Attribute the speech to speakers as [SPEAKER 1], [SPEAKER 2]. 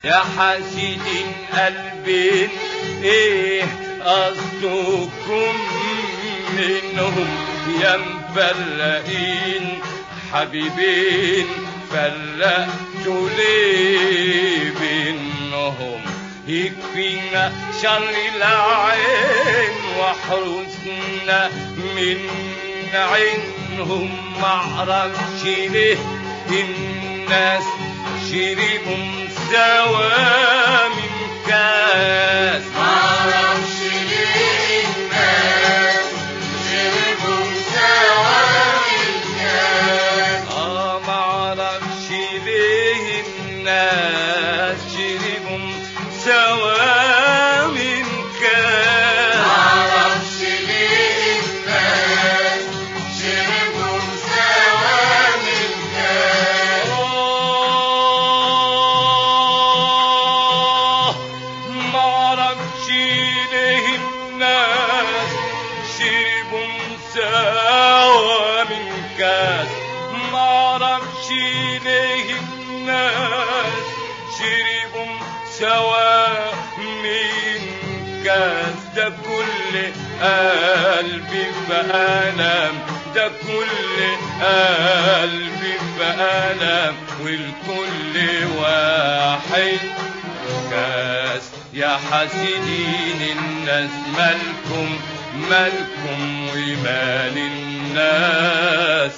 [SPEAKER 1] يا حاسدين قلبين ايه قصدكم منهم يا مفرقين حبيبين فرقتوا ليه بينهم يكفينا شر العين واحرسنا من عينهم معرفش ليه الناس شربوا سوا من كاس
[SPEAKER 2] معرفش ليه الناس شربوا سوا من كاس
[SPEAKER 1] اه معرفش ليه الناس شربوا سوا من كاس
[SPEAKER 2] معرفش ليه الناس شربوا سوا من كاس
[SPEAKER 1] آه معرفش ليه الناس شربوا سوا من كاس معرفش ليه الناس شربوا سوا من كاس ده كل قلبي فألم ده كل قلبي فألم والكل واحد كاس يا حاسدين الناس مالكم مالكم ومال الناس